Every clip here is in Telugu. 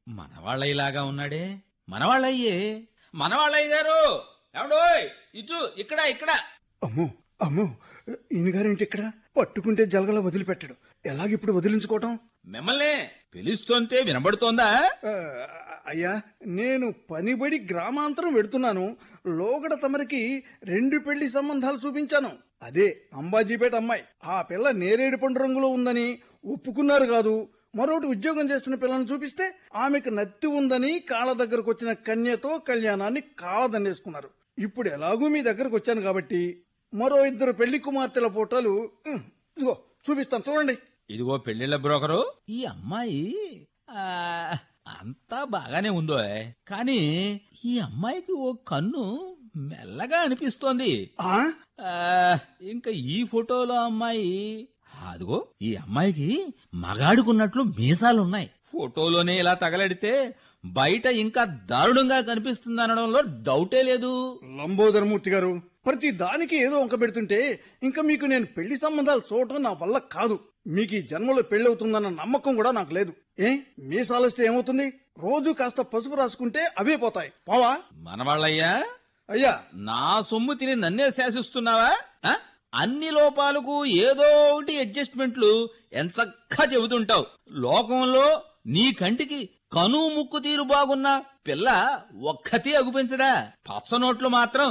మనవాళ్ళయ్యలాగా ఉన్నాడే మనవాళ్ళయ్యే మనవాళ్ళయ్య గారు ఏమండోయ్ ఇచ్చు ఇక్కడ ఇక్కడ అమ్మో అమ్మో ఈయన గారేంటి ఇక్కడ పట్టుకుంటే జలగల వదిలిపెట్టాడు ఎలాగిప్పుడు వదిలించుకోవటం మిమ్మల్ని పిలుస్తోంటే వినబడుతోందా ఆ, అయ్యా నేను పనిబడి గ్రామాంతరం వెడుతున్నాను లోగడ తమరికి రెండు పెళ్లి సంబంధాలు చూపించాను అదే అంబాజీపేట అమ్మాయి ఆ పిల్ల నేరేడు పండు రంగులో ఉందని ఒప్పుకున్నారు కాదు మరొకటి ఉద్యోగం చేస్తున్న పిల్లని చూపిస్తే ఆమెకు నత్తి ఉందని కాళ్ళ దగ్గరకు వచ్చిన కన్యతో కళ్యాణాన్ని కాళ్ళదన్నేసుకున్నారు ఇప్పుడు ఎలాగూ మీ దగ్గరకు వచ్చాను కాబట్టి మరో ఇద్దరు పెళ్లి కుమార్తెల ఫోటోలు ఉమ్, ఇదిగో చూపిస్తాను చూడండి ఇదిగో పెళ్లిళ్ళ బ్రోకరు ఈ అమ్మాయి ఆ, అంతా బాగానే ఉందో కానీ ఈ అమ్మాయికి ఓ కన్ను మెల్లగా అనిపిస్తోంది ఆ ఆ, ఇంకా ఈ ఫోటోలో అమ్మాయి అదిగో ఈ అమ్మాయికి మగాడుకున్నట్లు మీసాలున్నాయి ఫోటోలోనే ఇలా తగలడితే బయట ఇంకా దారుణంగా కనిపిస్తుంది అనడంలో డౌటే లేదు లంబోదరమూర్తి గారు ప్రతి దానికి ఏదో వంక పెడుతుంటే ఇంకా మీకు నేను పెళ్లి సంబంధాలు చూడటం నా వల్ల కాదు మీకు ఈ జన్మలో పెళ్లి అవుతుందన్న నమ్మకం కూడా నాకు లేదు ఏ మీసాలొస్తే ఏమవుతుంది రోజు కాస్త పసుపు రాసుకుంటే అవే పోతాయి పోవా మనవాళ్ళయ్యా అయ్యా నా సొమ్ము తిని నన్నే శాసిస్తున్నావా ఆ? అన్ని లోపాలకు ఏదో ఒకటి అడ్జస్ట్మెంట్లు ఎంచక్కా చెబుతుంటావు లోకంలో నీ కంటికి కను ముక్కు తీరు బాగున్న పిల్ల ఒక్కతే అగుపించడా పచ్చనోట్లు మాత్రం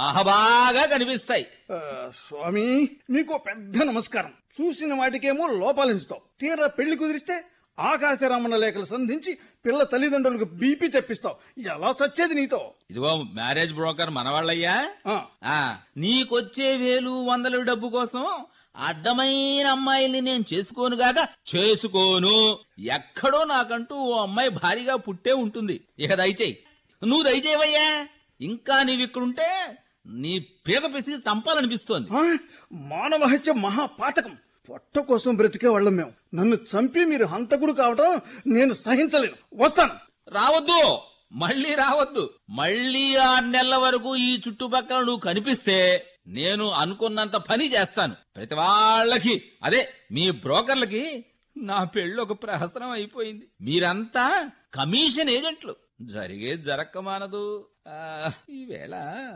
మహబాగా కనిపిస్తాయి ఆ, స్వామి మీకు పెద్ద నమస్కారం చూసిన వాటికేమో లోపాలించుతావు తీరా పెళ్లి కుదిరిస్తే ఆకాశరామన్న లేఖలు సంధించి పిల్ల తల్లిదండ్రులకు బీపీ తెప్పిస్తావు ఎలా సచ్చేది నీతో ఇదిగో మ్యారేజ్ బ్రోకర్ మనవాళ్ళయ్యా ఆ, ఆ నీకొచ్చే వేలు వందల డబ్బు కోసం అడ్డమైన అమ్మాయిల్ని నేను చేసుకోనుగాక చేసుకోను ఎక్కడో నాకంటూ ఓ అమ్మాయి భారీగా పుట్టే ఉంటుంది ఇక దయచేయి నువ్వు దయచేవయ్యా ఇంకా నీవిక్కడుంటే నీ పీక పిసికి చంపాలనిపిస్తోంది ఆ, మానవ హత్య మహాపాతకం పొట్ట కోసం బ్రతికే వాళ్ళం మేము నన్ను చంపి మీరు హంతకుడు కావటం నేను సహించలేను వస్తాను రావద్దు మళ్ళీ రావద్దు మళ్ళీ ఆరు నెలల వరకు ఈ చుట్టుపక్కల నువ్వు కనిపిస్తే నేను అనుకున్నంత పని చేస్తాను ప్రతి వాళ్ళకి అదే మీ బ్రోకర్లకి నా పెళ్ళి ఒక ప్రహసనం అయిపోయింది మీరంతా కమిషన్ ఏజెంట్లు జరిగేది జరక్క మానదు ఆ, ఈవేళ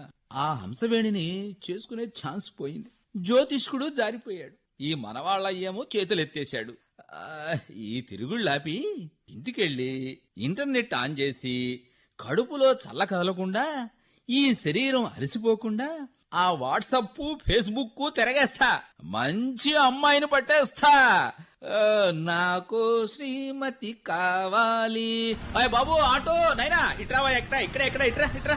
ఆ హంసవేణిని చేసుకునే ఛాన్స్ పోయింది జ్యోతిష్కుడు జారిపోయాడు ఈ మనవాళ్ళయ్యేమో చేతులెత్తేశాడు ఆ, ఈ తిరుగుళ్ళాపి ఇంటికెళ్ళి ఇంటర్నెట్ ఆన్ చేసి కడుపులో చల్ల కదలకుండా ఈ శరీరం అలసిపోకుండా ఆ వాట్సప్ ఫేస్బుక్ తిరగేస్తా మంచి అమ్మాయిని పట్టేస్తా ఆ, నాకు శ్రీమతి కావాలి అయ్య బాబు ఆటో నైనా ఇట్రావా ఎక్కడ ఇక్కడ ఎక్కడ ఇట్రా ఇట్రా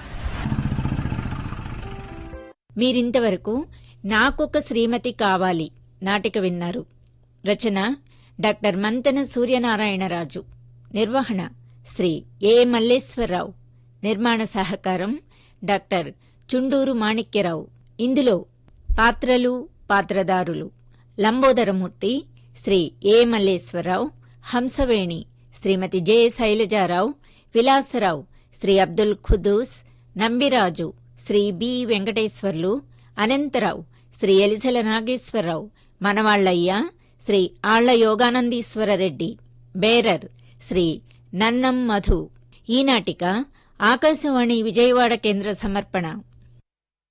మీరింతవరకు నాకొక శ్రీమతి కావాలి నాటిక విన్నారు రచన డాక్టర్ మంతెన సూర్యనారాయణరాజు నిర్వహణ శ్రీ ఏ మల్లేశ్వరరావు నిర్మాణ సహకారం డాక్టర్ చుండూరు మాణిక్యరావు ఇందులో పాత్రలు పాత్రదారులు Lambodaramurthy Shri A Malleswararao Hamsaveni Shrimati J Sailajarao Vilasrao Shri Abdul Khuddus Nambiraju Shri B Venkateswarlu Anantharao Shri Elisela Nageswararao Manavallayya Shri Alla Yoganandeeswarareddy bearer Shri Nannam Madhu ఈ నాటిక ఆకాశవాణి విజయవాడ కేంద్ర సమర్పణ